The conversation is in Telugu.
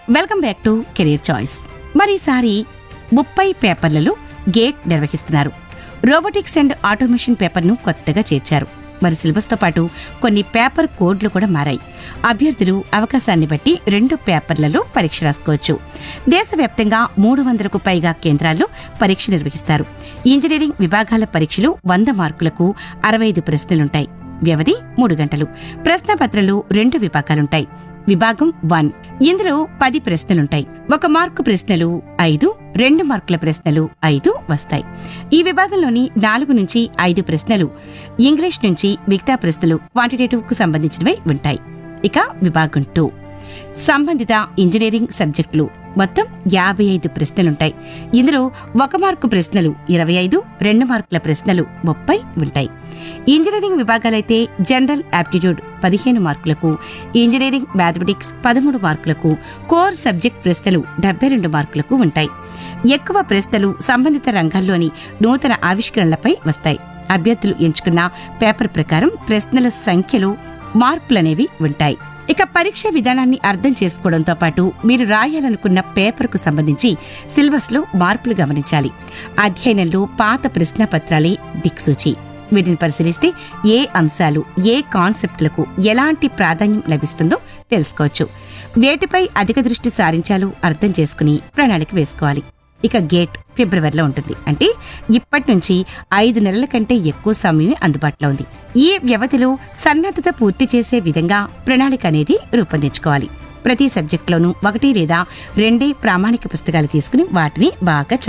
welcome back to career choice మరి ఈసారి ముప్పై పేపర్లలో గేట్ నిర్వహిస్తున్నారు రోబోటిక్స్ అండ్ ఆటోమేషన్ పేపర్ను కొత్తగా చేర్చారు మరి సిలబస్తో పాటు కొన్ని పేపర్ కోడ్లు కూడా మారాయి అభ్యర్థులు అవకాశాన్ని బట్టి రెండు పేపర్లలో పరీక్ష రాసుకోవచ్చు దేశవ్యాప్తంగా మూడు వందలకు పైగా కేంద్రాల్లో పరీక్ష నిర్వహిస్తారు ఇంజనీరింగ్ విభాగాల పరీక్షలు వంద మార్కులకు అరవై ఐదు ప్రశ్నలుంటాయి వ్యవధి మూడు గంటలు ప్రశ్నపత్రాలు రెండు విభాగాలుంటాయి విభాగం వన్ ఇందులో పది ప్రశ్నలుంటాయి ఒక మార్కు ప్రశ్నలు ఐదు రెండు మార్కుల ప్రశ్నలు ఐదు వస్తాయి ఈ విభాగంలోని నాలుగు నుంచి ఐదు ప్రశ్నలు ఇంగ్లీష్ నుంచి మిగతా ప్రశ్నలు క్వాంటిటేటివ్ కు సంబంధించినవై ఉంటాయి ఇక విభాగం టూ సంబంధిత ఇంజనీరింగ్ సబ్జెక్టులు మొత్తం యాభై ఐదు ప్రశ్నలుంటాయి ఇందులో ఒక మార్కు ప్రశ్నలు ఇరవై ఐదు రెండు మార్కుల ప్రశ్నలు ముప్పై ఉంటాయి ఇంజనీరింగ్ విభాగాలైతే జనరల్ యాప్టిట్యూడ్ పదిహేను మార్కులకు ఇంజనీరింగ్ మ్యాథమెటిక్స్ పదమూడు మార్కులకు కోర్ సబ్జెక్ట్ ప్రశ్నలు డెబ్బై రెండు మార్కులకు ఉంటాయి ఎక్కువ ప్రశ్నలు సంబంధిత రంగాల్లోని నూతన ఆవిష్కరణలపై వస్తాయి అభ్యర్థులు ఎంచుకున్న పేపర్ ప్రకారం ప్రశ్నల సంఖ్యలో మార్పులనేవి ఉంటాయి ఇక పరీక్ష విధానాన్ని అర్థం చేసుకోవడంతో పాటు మీరు రాయాలనుకున్న పేపర్కు సంబంధించి సిలబస్లో మార్పులు గమనించాలి అధ్యయనంలో పాత ప్రశ్నపత్రాలే దిక్సూచి వీటిని పరిశీలిస్తే ఏ అంశాలు ఏ కాన్సెప్ట్లకు ఎలాంటి ప్రాధాన్యం లభిస్తుందో తెలుసుకోవచ్చు వేటిపై అధిక దృష్టి సారించాలో అర్థం చేసుకుని ప్రణాళిక వేసుకోవాలి ఇక గేట్ ఫిబ్రవరిలో ఉంటుంది అంటే ఇప్పటి నుంచి ఐదు నెలల కంటే ఎక్కువ సమయమే అందుబాటులో ఉంది ఈ వ్యవధిలో సన్నద్ధత పూర్తి చేసే విధంగా ప్రణాళిక అనేది రూపొందించుకోవాలి ప్రతి సబ్జెక్టులోనూ ఒకటి లేదా రెండే ప్రామాణిక పుస్తకాలు తీసుకుని వాటిని బాగా